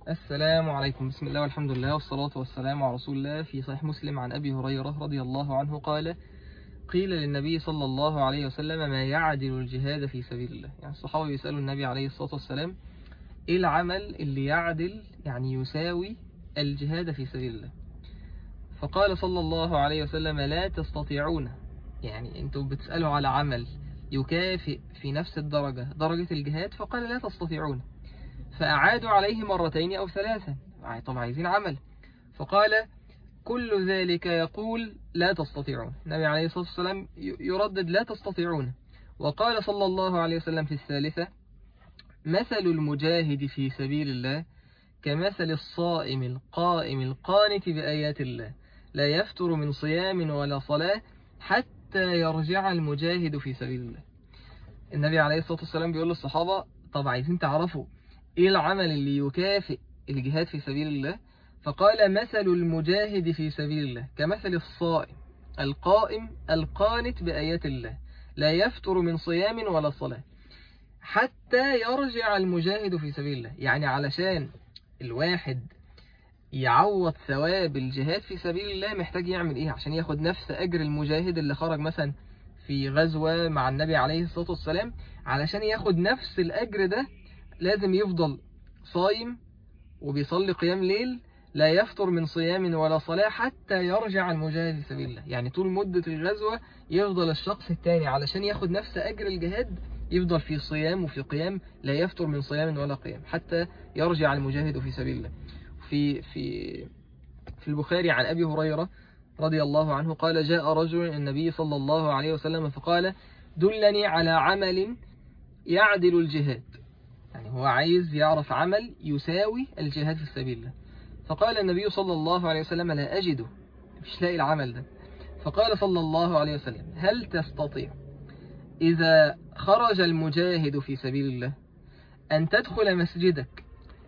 السلام عليكم بسم الله والحمد لله والصلاة والسلام على رسول الله في صحيح مسلم عن أبي هريرة رضي الله عنه قال قيل للنبي صلى الله عليه وسلم ما يعدل الجهاد في سبيل الله يعني الصحابة يسألوا النبي عليه الصلاة والسلام إيه العمل اللي يعدل يعني يساوي الجهاد في سبيل الله فقال صلى الله عليه وسلم لا تستطيعون يعني انتم بتسألوا على عمل يكافئ في نفس الدرجة درجة الجهاد فقال لا تستطيعون فأعادوا عليه مرتين أو ثلاثا طبعا عايزين عمل فقال كل ذلك يقول لا تستطيعون النبي عليه الصلاة والسلام يردد لا تستطيعون وقال صلى الله عليه وسلم في الثالثة مثل المجاهد في سبيل الله كمثل الصائم القائم القانت بآيات الله لا يفتر من صيام ولا صلاة حتى يرجع المجاهد في سبيل الله النبي عليه الصلاة والسلام بيقول للصحابة طب عايزين تعرفوا ايه العمل اللي يكافئ الجهاد في سبيل الله فقال مثل المجاهد في سبيل الله كمثل الصائم القائم القانت بآيات الله لا يفتر من صيام ولا صلاة حتى يرجع المجاهد في سبيل الله يعني علشان الواحد يعوض ثواب الجهاد في سبيل الله محتاج يعمل ايه عشان ياخد نفس اجر المجاهد اللي خرج مثلا في غزوة مع النبي عليه الصلاة والسلام علشان ياخد نفس الاجر ده لازم يفضل صايم وبيصلي قيام ليل لا يفطر من صيام ولا صلاة حتى يرجع المجاهد في سبيل الله يعني طول مدة الغزوة يفضل الشخص التاني علشان ياخد نفس أجر الجهاد يفضل في صيام وفي قيام لا يفطر من صيام ولا قيام حتى يرجع المجاهد في سبيل الله في في في البخاري عن أبي هريرة رضي الله عنه قال جاء رجل النبي صلى الله عليه وسلم فقال دلني على عمل يعدل الجهاد يعني هو عايز يعرف عمل يساوي الجهاد في سبيل الله فقال النبي صلى الله عليه وسلم لا أجده مش لاقي العمل ده فقال صلى الله عليه وسلم هل تستطيع إذا خرج المجاهد في سبيل الله أن تدخل مسجدك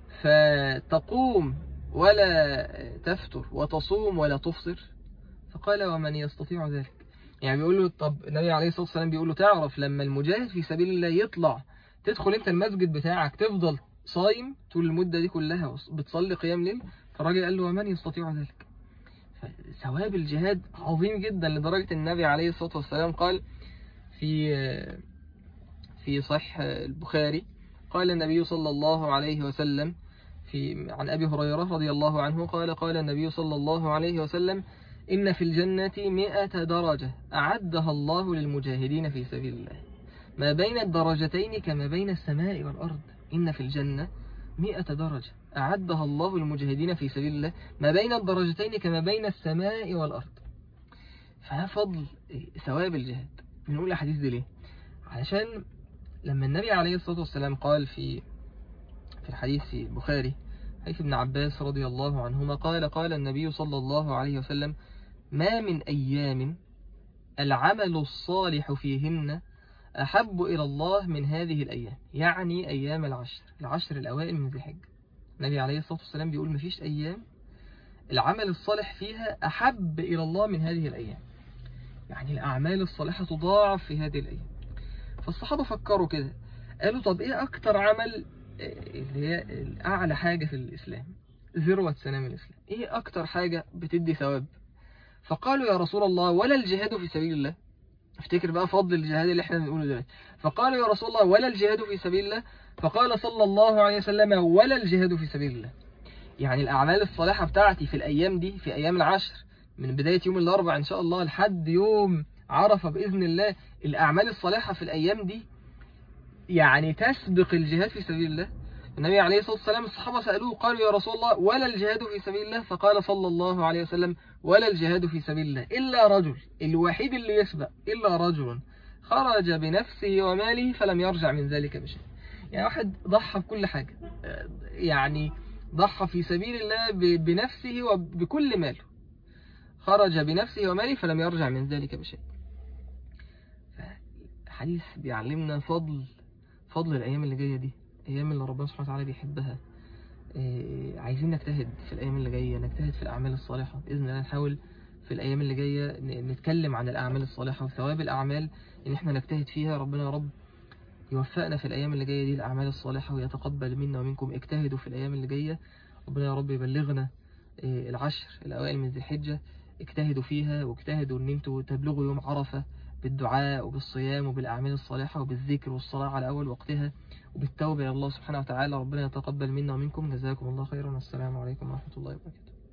فتقوم ولا تفتر وتصوم ولا تفطر فقال ومن يستطيع ذلك يعني بيقول له طب النبي عليه الصلاة والسلام بيقول له تعرف لما المجاهد في سبيل الله يطلع تدخل انت المسجد بتاعك تفضل صايم طول المدة دي كلها بتصلي قيام ليل فالراجل قال له ومن يستطيع ذلك ثواب الجهاد عظيم جدا لدرجة النبي عليه الصلاة والسلام قال في في صحيح البخاري قال النبي صلى الله عليه وسلم في عن أبي هريرة رضي الله عنه قال قال النبي صلى الله عليه وسلم إن في الجنة مئة درجة أعدها الله للمجاهدين في سبيل الله ما بين الدرجتين كما بين السماء والأرض إن في الجنة مئة درجة أعدها الله للمجاهدين في سبيل الله ما بين الدرجتين كما بين السماء والأرض ففضل ثواب الجهاد بنقول الحديث دي ليه علشان لما النبي عليه الصلاة والسلام قال في في الحديث في البخاري حديث ابن عباس رضي الله عنهما قال قال النبي صلى الله عليه وسلم ما من أيام العمل الصالح فيهن أحب إلى الله من هذه الأيام يعني أيام العشر العشر الأوائل من ذي الحجة النبي عليه الصلاة والسلام بيقول مفيش أيام العمل الصالح فيها أحب إلى الله من هذه الأيام يعني الأعمال الصالحة تضاعف في هذه الأيام فالصحابة فكروا كده قالوا طب إيه أكتر عمل اللي هي أعلى حاجة في الإسلام ذروة سنام الإسلام إيه أكتر حاجة بتدي ثواب فقالوا يا رسول الله ولا الجهاد في سبيل الله افتكر بقى فضل الجهاد اللي احنا بنقوله دلوقتي فقالوا يا رسول الله ولا الجهاد في سبيل الله فقال صلى الله عليه وسلم ولا الجهاد في سبيل الله يعني الأعمال الصالحة بتاعتي في الأيام دي في أيام العشر من بداية يوم الأربع إن شاء الله لحد يوم عرفة بإذن الله الأعمال الصالحة في الأيام دي يعني تسبق الجهاد في سبيل الله النبي عليه الصلاة والسلام الصحابة سألوه قالوا يا رسول الله ولا الجهاد في سبيل الله فقال صلى الله عليه وسلم ولا الجهاد في سبيل الله إلا رجل الوحيد اللي يسبق إلا رجل خرج بنفسه وماله فلم يرجع من ذلك بشيء يعني واحد ضحى بكل حاجة يعني ضحى في سبيل الله بنفسه وبكل ماله خرج بنفسه وماله فلم يرجع من ذلك بشيء حديث بيعلمنا فضل فضل الأيام اللي جاية دي أيام اللي ربنا سبحانه وتعالى بيحبها إيه عايزين نجتهد في الأيام اللي جاية نجتهد في الأعمال الصالحة بإذن الله نحاول في الأيام اللي جاية نتكلم عن الأعمال الصالحة وثواب الأعمال إن إحنا نجتهد فيها ربنا يا رب يوفقنا في الأيام اللي جاية دي الأعمال الصالحة ويتقبل منا ومنكم اجتهدوا في الأيام اللي جاية ربنا يا رب يبلغنا آه، العشر الأوائل من ذي الحجة اجتهدوا فيها واجتهدوا ان انتوا تبلغوا يوم عرفة بالدعاء وبالصيام وبالأعمال الصالحة وبالذكر والصلاة على أول وقتها وبالتوبة إلى الله سبحانه وتعالى ربنا يتقبل منا ومنكم جزاكم الله خيرا والسلام عليكم ورحمة الله وبركاته